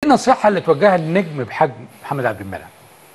النصيحه اللي توجهها للنجم بحجم محمد عبد المنعم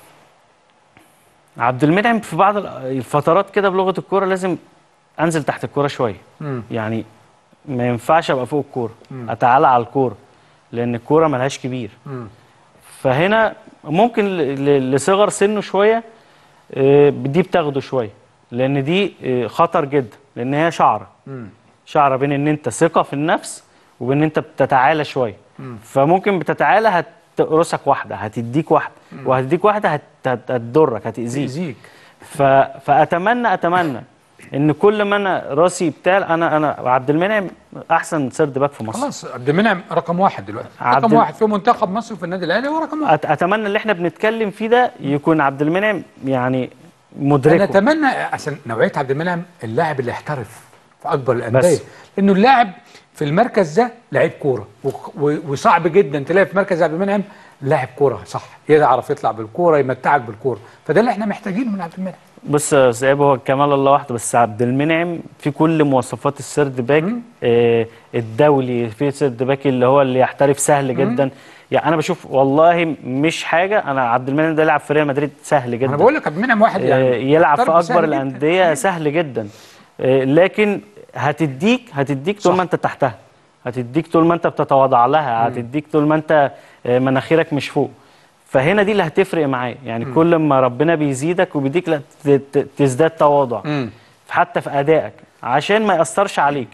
عبد المنعم في بعض الفترات كده بلغه الكوره لازم انزل تحت الكوره شويه مم. يعني ما ينفعش ابقى فوق الكوره اتعالى على الكوره لان الكوره ملهاش كبير مم. فهنا ممكن ل- ل- لصغر سنه شويه آه، دي بتاخده شويه لان دي آه، خطر جدا لان هي شعره مم. شعره بين ان انت ثقه في النفس وبين ان انت بتتعالى شويه فممكن بتتعالى هتقرصك واحده هتديك واحده وهتديك واحده هت- هت- هتضرك هتاذيك يزيك ف... فاتمنى اتمنى ان كل ما انا راسي بتاع انا انا عبد المنعم احسن سيرد باك في مصر خلاص عبد المنعم رقم واحد دلوقتي عبد رقم ال- واحد في منتخب مصر وفي النادي الاهلي هو رقم واحد أت... اتمنى اللي احنا بنتكلم فيه ده يكون عبد المنعم يعني انا مدركه اتمنى عشان نوعيه عبد المنعم اللاعب اللي يحترف في اكبر الانديه بس. لانه اللاعب في المركز ده لعيب كوره و- و- وصعب جدا تلاقي في مركز عبد المنعم لاعب كوره صح يعرف يطلع بالكوره يمتعك بالكوره فده اللي احنا محتاجينه من عبد المنعم بص يا سياب هو كمال الله وحده بس عبد المنعم في كل مواصفات السيرد باك آه الدولي في سيرد باك اللي هو اللي يحترف سهل جدا يعني انا بشوف والله مش حاجه انا عبد المنعم ده يلعب في ريال مدريد سهل جدا انا بقول لك عبد المنعم واحد آه، يعني يلعب في اختار اكبر سهل جداً. الانديه سهل جدا آه، لكن هتديك هتديك طول صح. ما انت تحتها هتديك طول ما انت بتتواضع لها هتديك طول ما انت آه، مناخيرك مش فوق فهنا دي اللي هتفرق معايا يعني كل ما ربنا بيزيدك وبيديك لا ت- ت- تزداد تواضع مم. حتى في ادائك عشان ما ياثرش عليك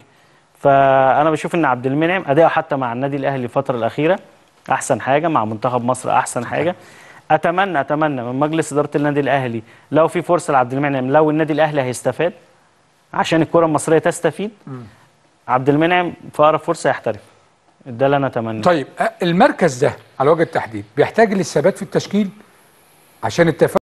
فانا بشوف ان عبد المنعم اداؤه حتى مع النادي الاهلي الفتره الاخيره احسن حاجه مع منتخب مصر احسن حاجه اتمنى اتمنى من مجلس اداره النادي الاهلي لو في فرصه لعبد المنعم لو النادي الاهلي هيستفاد عشان الكره المصريه تستفيد عبد المنعم في اقرب فرصه يحترف ده اللي انا اتمناه طيب أ- المركز ده على وجه التحديد بيحتاج للثبات في التشكيل عشان التفاهم